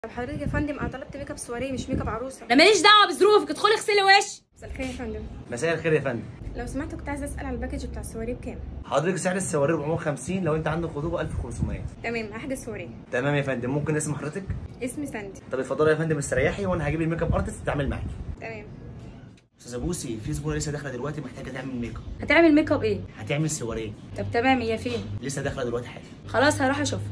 طب حضرتك يا فندم انا طلبت ميك اب سواريه مش ميك اب عروسه انا ماليش دعوه بظروفك ادخلي اغسلي وش مساء الخير يا فندم مساء الخير يا فندم لو سمحت كنت عايزه اسال على الباكج بتاع السواريه بكام حضرتك سعر السواري 450 لو انت عندك خطوبه 1500 تمام احجز سواريه تمام يا فندم ممكن اسم حضرتك اسمي ساندي طب اتفضلي يا فندم استريحي وانا هجيب الميك اب ارتست تتعامل معاكي تمام استاذه بوسي في زبونه لسه داخله دلوقتي محتاجه تعمل ميك اب هتعمل ميك اب ايه هتعمل سواريه طب تمام هي فين لسه داخله دلوقتي حاجه خلاص هروح اشوفها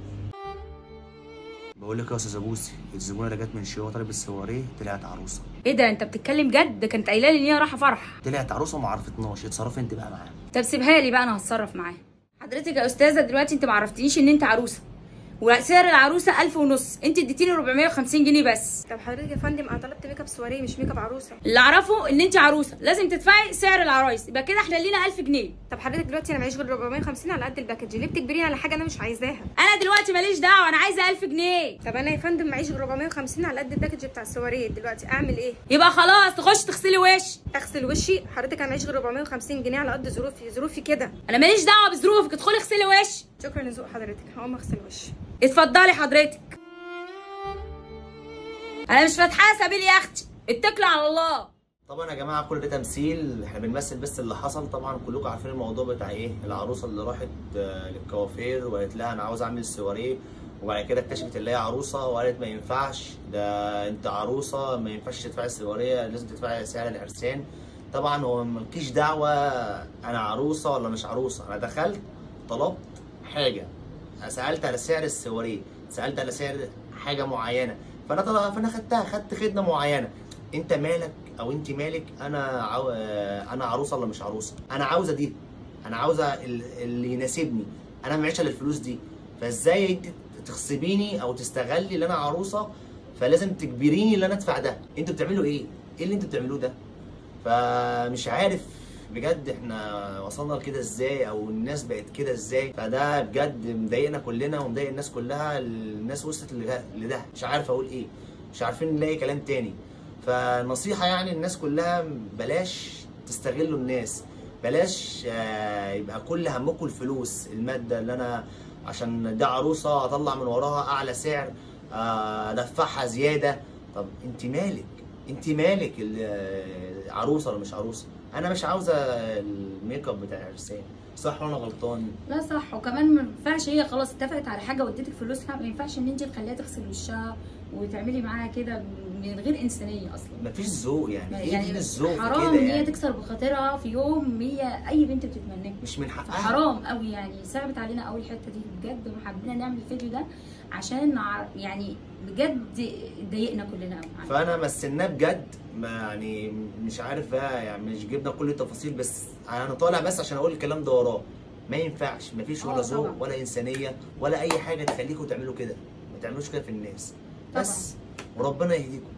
بقول لك يا استاذه بوسي الزبونه اللي جت من شويه طلبت السواريه طلعت عروسه ايه ده انت بتتكلم جد ده كانت قايله لي ان هي رايحه فرح طلعت عروسه وما عرفتناش اتصرفي انت بقى معاها طب سيبها لي بقى انا هتصرف معاها حضرتك يا استاذه دلوقتي انت ما عرفتنيش ان انت عروسه وسعر العروسه 1000 ونص انت اديتيني 450 جنيه بس طب حضرتك يا فندم انا طلبت ميك اب سواريه مش ميك اب عروسه اللي اعرفه ان انت عروسه لازم تدفعي سعر العرايس يبقى كده احنا لينا 1000 جنيه طب حضرتك دلوقتي انا معيش غير 450 على قد الباكج ليه بتجبريني على حاجه انا مش عايزاها انا دلوقتي ماليش دعوه انا عايزه 1000 جنيه طب انا يا فندم معيش غير 450 على قد الباكج بتاع السواريه دلوقتي اعمل ايه يبقى خلاص تخش تغسلي وش اغسل وشي حضرتك انا معيش غير 450 جنيه على قد ظروفي ظروفي كده انا ماليش دعوه بظروفك ادخلي اغسلي وش شكرا لذوق حضرتك هقوم اغسل وشي اتفضلي حضرتك انا مش فاتحه سبيل يا اختي اتكلي على الله طبعا يا جماعه كل ده تمثيل احنا بنمثل بس اللي حصل طبعا كلكم عارفين الموضوع بتاع ايه العروسه اللي راحت آه، للكوافير وقالت لها انا عاوز اعمل سواريه وبعد كده اكتشفت ان هي عروسه وقالت ما ينفعش ده انت عروسه ما ينفعش تدفعي السواريه لازم تدفعي سعر العرسان طبعا هو مالكيش دعوه انا عروسه ولا مش عروسه انا دخلت طلبت حاجه سالت على سعر السواريه سالت على سعر حاجه معينه فانا طلع فانا خدتها خدت خدمه معينه انت مالك او انت مالك انا عو... انا عروسه ولا مش عروسه انا عاوزه دي انا عاوزه ال- اللي يناسبني انا معيش الا الفلوس دي فازاي انت تغصبيني او تستغلي ان انا عروسه فلازم تجبريني ان انا ادفع ده انتوا بتعملوا ايه ايه اللي انتوا بتعملوه ده فمش عارف بجد احنا وصلنا لكده ازاي او الناس بقت كده ازاي فده بجد مضايقنا كلنا ومضايق الناس كلها الناس وصلت لده- لده مش عارف اقول ايه مش عارفين نلاقي كلام تاني فنصيحة يعني الناس كلها بلاش تستغلوا الناس بلاش آه، يبقى كل همكم الفلوس المادة اللي انا عشان ده عروسة اطلع من وراها اعلى سعر آه، ادفعها زيادة طب انت مالك انت مالك ال- آه، عروسة ولا مش عروسة انا مش عاوزة الميك اب بتاع العرسان صح ولا انا غلطان لا صح وكمان ما ينفعش هي خلاص اتفقت على حاجه واديتك فلوسها ما ينفعش ان انت تخليها تغسل وشها وتعملي معاها كده من غير انسانيه اصلا مفيش ذوق يعني ايه يعني دين الذوق في حرام كده ان هي يعني تكسر بخاطرها في يوم هي اي بنت بتتمناه مش من حقها حرام قوي يعني صعبت علينا قوي الحته دي بجد وحبينا نعمل الفيديو ده عشان نع- يعني بجد ضايقنا كلنا قوي فانا مثلناه بجد ما يعني مش عارف بقى يعني مش جبنا كل التفاصيل بس انا طالع بس عشان اقول الكلام ده وراه ما ينفعش ما فيش ولا آه ذوق طبعا. ولا انسانيه ولا اي حاجه تخليكم تعملوا كده ما تعملوش كده في الناس بس وربنا يهديكم